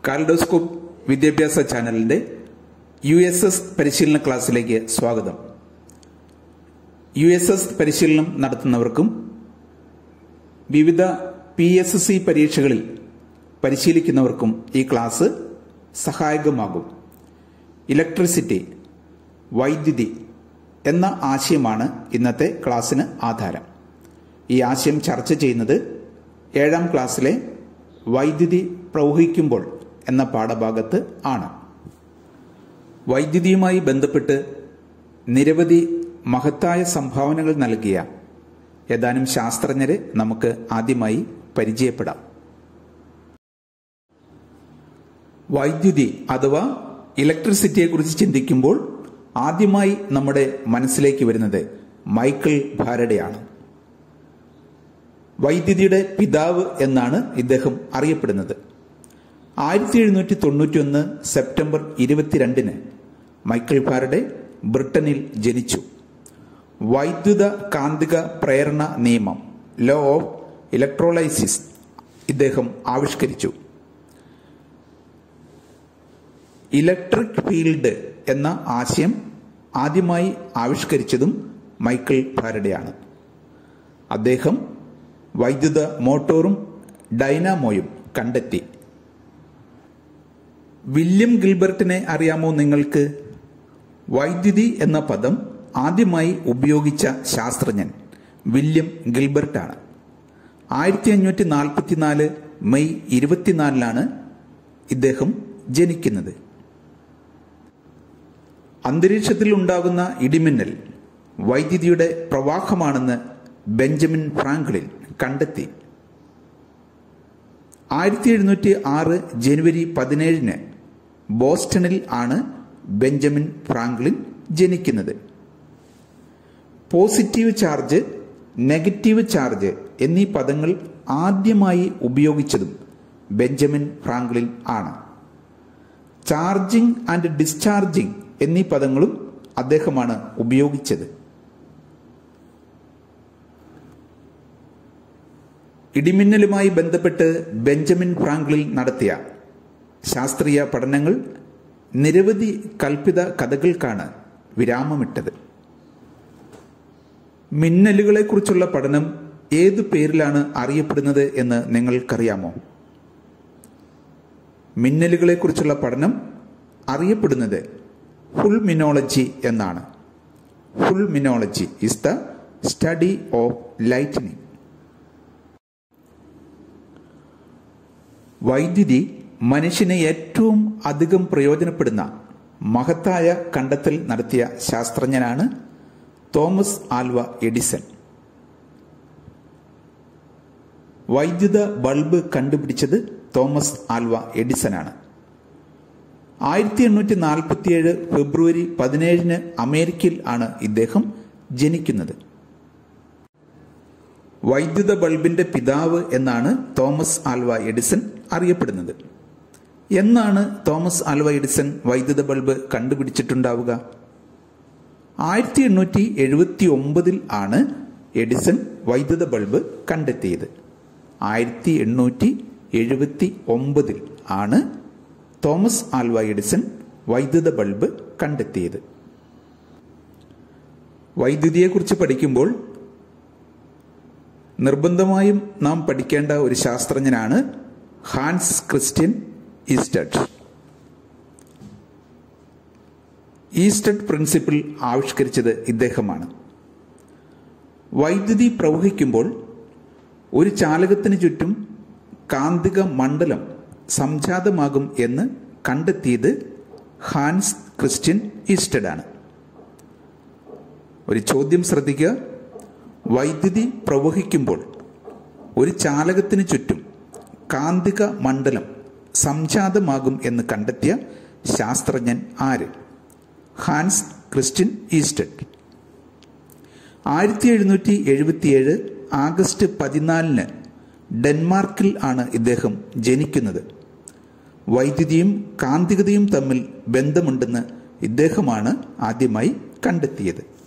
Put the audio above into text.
kaleidoscope വിദ്യാഭ്യാസ ചാനലിന്റെ U S S പരിശീലന ക്ലാസ്സിലേക്ക് സ്വാഗതം യു എസ് എസ് പരിശീലനം നടത്തുന്നവർക്കും വിവിധ പി എസ് സി പരീക്ഷകളിൽ പരിശീലിക്കുന്നവർക്കും ഈ ക്ലാസ് സഹായകമാകും ഇലക്ട്രിസിറ്റി വൈദ്യുതി എന്ന ആശയമാണ് ഇന്നത്തെ ക്ലാസ്സിന് ആധാരം ഈ ആശയം ചർച്ച ചെയ്യുന്നത് ഏഴാം ക്ലാസ്സിലെ വൈദ്യുതി പ്രവഹിക്കുമ്പോൾ എന്ന പാഠഭാഗത്ത് ആണ് വൈദ്യുതിയുമായി ബന്ധപ്പെട്ട് നിരവധി മഹത്തായ സംഭാവനകൾ നൽകിയ ഏതാനും ശാസ്ത്രജ്ഞരെ നമുക്ക് ആദ്യമായി പരിചയപ്പെടാം വൈദ്യുതി അഥവാ ഇലക്ട്രിസിറ്റിയെക്കുറിച്ച് ചിന്തിക്കുമ്പോൾ ആദ്യമായി നമ്മുടെ മനസ്സിലേക്ക് വരുന്നത് മൈക്കിൾ ഭാരഡയാണ് വൈദ്യുതിയുടെ പിതാവ് എന്നാണ് ഇദ്ദേഹം അറിയപ്പെടുന്നത് ആയിരത്തി എഴുന്നൂറ്റി തൊണ്ണൂറ്റി ഒന്ന് സെപ്റ്റംബർ ഇരുപത്തിരണ്ടിന് മൈക്കിൾ ഫാരഡെ ബ്രിട്ടനിൽ ജനിച്ചു വൈദ്യുത കാന്തിക പ്രേരണ നിയമം ലോ ഓഫ് ഇലക്ട്രോലൈസിസ് ഇദ്ദേഹം ആവിഷ്കരിച്ചു ഇലക്ട്രിക് ഫീൽഡ് എന്ന ആശയം ആദ്യമായി ആവിഷ്കരിച്ചതും മൈക്കിൾ ഫാരഡെയാണ് അദ്ദേഹം വൈദ്യുത മോട്ടോറും ഡൈനാമോയും കണ്ടെത്തി വില്യം ഗിൽബർട്ടിനെ അറിയാമോ നിങ്ങൾക്ക് വൈദ്യുതി എന്ന പദം ആദ്യമായി ഉപയോഗിച്ച ശാസ്ത്രജ്ഞൻ വില്യം ഗിൽബർട്ടാണ് ആയിരത്തി അഞ്ഞൂറ്റി നാൽപ്പത്തിനാല് മെയ് ഇരുപത്തിനാലിനാണ് ഇദ്ദേഹം ജനിക്കുന്നത് അന്തരീക്ഷത്തിൽ ഉണ്ടാകുന്ന ഇടിമിന്നൽ വൈദ്യുതിയുടെ പ്രവാഹമാണെന്ന് ബെഞ്ചമിൻ ഫ്രാങ്ക്ലിൻ കണ്ടെത്തി ആയിരത്തി എഴുന്നൂറ്റി ആറ് ജനുവരി പതിനേഴിന് ബോസ്റ്റണിൽ ആണ് ബെഞ്ചമിൻ ഫ്രാങ്ക്ലിൻ ജനിക്കുന്നത് പോസിറ്റീവ് ചാർജ് നെഗറ്റീവ് ചാർജ് എന്നീ പദങ്ങൾ ആദ്യമായി ഉപയോഗിച്ചതും ബെഞ്ചമിൻ ഫ്രാങ്ക്ലിൻ ആണ് ചാർജിംഗ് ആൻഡ് ഡിസ്ചാർജിംഗ് എന്നീ പദങ്ങളും അദ്ദേഹമാണ് ഉപയോഗിച്ചത് ഇടിമിന്നലുമായി ബന്ധപ്പെട്ട് ബെഞ്ചമിൻ ഫ്രാങ്ക്ലിൻ നടത്തിയ ശാസ്ത്രീയ പഠനങ്ങൾ നിരവധി കൽപ്പിത കഥകൾക്കാണ് വിരാമമിട്ടത് മിന്നലുകളെക്കുറിച്ചുള്ള പഠനം ഏതു പേരിലാണ് അറിയപ്പെടുന്നത് എന്ന് നിങ്ങൾക്കറിയാമോ മിന്നലുകളെക്കുറിച്ചുള്ള പഠനം അറിയപ്പെടുന്നത് ഫുൾമിനോളജി എന്നാണ് fulminology is the study of lightning വൈദ്യുതി മനുഷ്യന് ഏറ്റവും അധികം പ്രയോജനപ്പെടുന്ന മഹത്തായ കണ്ടെത്തൽ നടത്തിയ ശാസ്ത്രജ്ഞനാണ് തോമസ് ആൽവ എഡിസൺ വൈദ്യുത ബൾബ് കണ്ടുപിടിച്ചത് തോമസ് ആൽവ എഡിസനാണ് ആയിരത്തി എണ്ണൂറ്റി നാൽപ്പത്തിയേഴ് ഫെബ്രുവരി പതിനേഴിന് അമേരിക്കയിൽ ആണ് ഇദ്ദേഹം ജനിക്കുന്നത് വൈദ്യുത ബൾബിന്റെ പിതാവ് എന്നാണ് തോമസ് ആൽവ എഡിസൺ അറിയപ്പെടുന്നത് എന്നാണ് തോമസ് ആൽവ എഡിസൺ വൈദ്യുത ബൾബ് കണ്ടുപിടിച്ചിട്ടുണ്ടാവുക ആയിരത്തി എണ്ണൂറ്റി എഴുപത്തി ഒമ്പതിൽ ആണ് എഡിസൺ വൈദ്യുത ബൾബ് കണ്ടെത്തിയത് ആയിരത്തി എണ്ണൂറ്റി എഴുപത്തി ഒമ്പതിൽ ആണ് തോമസ് ആൽവ എഡിസൺ വൈദ്യുത ബൾബ് കണ്ടെത്തിയത് വൈദ്യുതിയെക്കുറിച്ച് പഠിക്കുമ്പോൾ നിർബന്ധമായും നാം പഠിക്കേണ്ട ഒരു ശാസ്ത്രജ്ഞനാണ് Hans Christian Oersted Oersted principle ആവിഷ്കരിച്ചത് ഇദ്ദേഹമാണ് വൈദ്യുതി പ്രവഹിക്കുമ്പോൾ ഒരു ചാലകത്തിന് ചുറ്റും കാന്തിക മണ്ഡലം സംജാതമാകും എന്ന് കണ്ടെത്തിയത് ഹാൻസ് ക്രിസ്ത്യൻ ഈസ്റ്റഡ് ആണ് ഒരു ചോദ്യം ശ്രദ്ധിക്കുക വൈദ്യുതി പ്രവഹിക്കുമ്പോൾ ഒരു ചാലകത്തിന് ചുറ്റും കാന്തിക മണ്ഡലം സംജാതമാകും എന്ന് കണ്ടെത്തിയ ശാസ്ത്രജ്ഞൻ ആര് ഹാൻസ് ക്രിസ്ത്യൻ ഈസ്റ്റഡ് ആയിരത്തി എഴുന്നൂറ്റി എഴുപത്തിയേഴ് ആഗസ്റ്റ് പതിനാലിന് ഡെൻമാർക്കിൽ ആണ് ഇദ്ദേഹം ജനിക്കുന്നത് വൈദ്യുതിയും കാന്തികതയും തമ്മിൽ ബന്ധമുണ്ടെന്ന് ഇദ്ദേഹമാണ് ആദ്യമായി കണ്ടെത്തിയത്